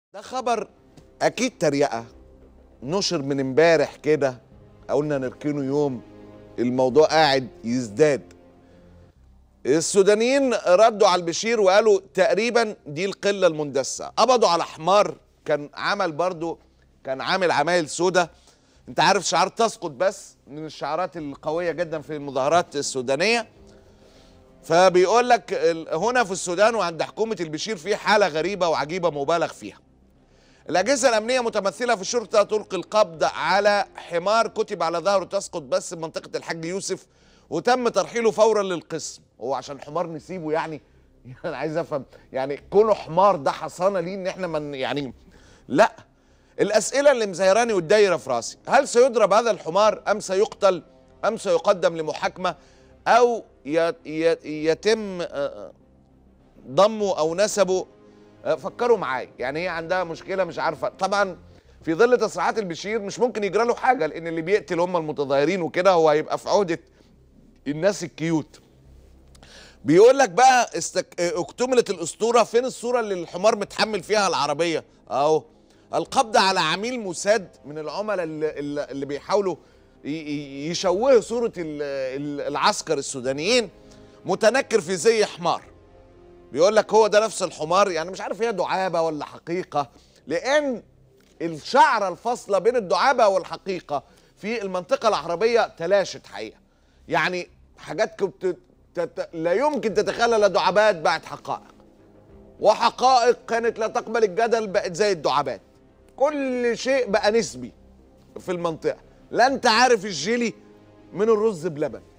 ده خبر اكيد تريقه نشر من امبارح كده قلنا نركنه يوم الموضوع قاعد يزداد السودانيين ردوا على البشير وقالوا تقريبا دي القله المندسه قبضوا على حمار كان عمل برضو كان عامل عمايل سودة انت عارف شعار تسقط بس من الشعارات القويه جدا في المظاهرات السودانيه فبيقول لك ال- هنا في السودان وعند حكومه البشير في حاله غريبه وعجيبه مبالغ فيها الأجهزة الأمنية متمثلة في الشرطة تلقي القبض على حمار كتب على ظهره تسقط بس بمنطقة الحاج يوسف وتم ترحيله فورا للقسم هو عشان حمار نسيبه يعني انا عايز افهم يعني كونه حمار ده حصانه ليه ان احنا من يعني لا الاسئله اللي مزيراني والدايره في راسي هل سيضرب هذا الحمار ام سيقتل ام سيقدم لمحاكمه او ي- ي- يتم آه، ضمه او نسبه آه، فكروا معايا يعني هي عندها مشكله مش عارفه طبعا في ظل تصريحات البشير مش ممكن يجرى له حاجه لان اللي بيقتل هم المتظاهرين وكده هو هيبقى في عهده الناس الكيوت بيقول لك بقى استك... اه، اكتملت الاسطوره فين الصوره اللي الحمار متحمل فيها العربيه اهو القبض على عميل موساد من العملاء اللي, اللي اللي بيحاولوا ي- ي- يشوهوا صوره ال- ال- العسكر السودانيين متنكر في زي حمار بيقول لك هو ده نفس الحمار يعني مش عارف هي دعابه ولا حقيقه لان الشعره الفاصله بين الدعابه والحقيقه في المنطقه العربيه تلاشت حقيقه يعني حاجات كنت تت... لا يمكن تتخيل دعابات بقت حقائق وحقائق كانت لا تقبل الجدل بقت زي الدعابات كل شيء بقى نسبي في المنطقه لا انت عارف الجيلي من الرز بلبن